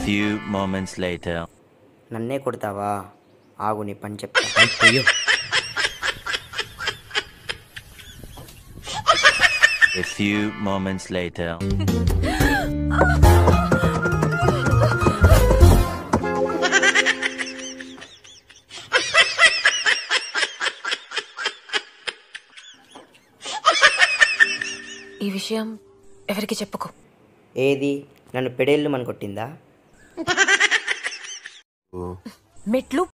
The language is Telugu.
few moments later. నన్నే కొడతావా ఆగు నీ పని చెప్తా అయ్యో A few moments later. ఈ విషయం ఎవరికి చెప్పుకో ఏది నన్ను పెడేళ్ళు మన కొట్టిందా మెట్లు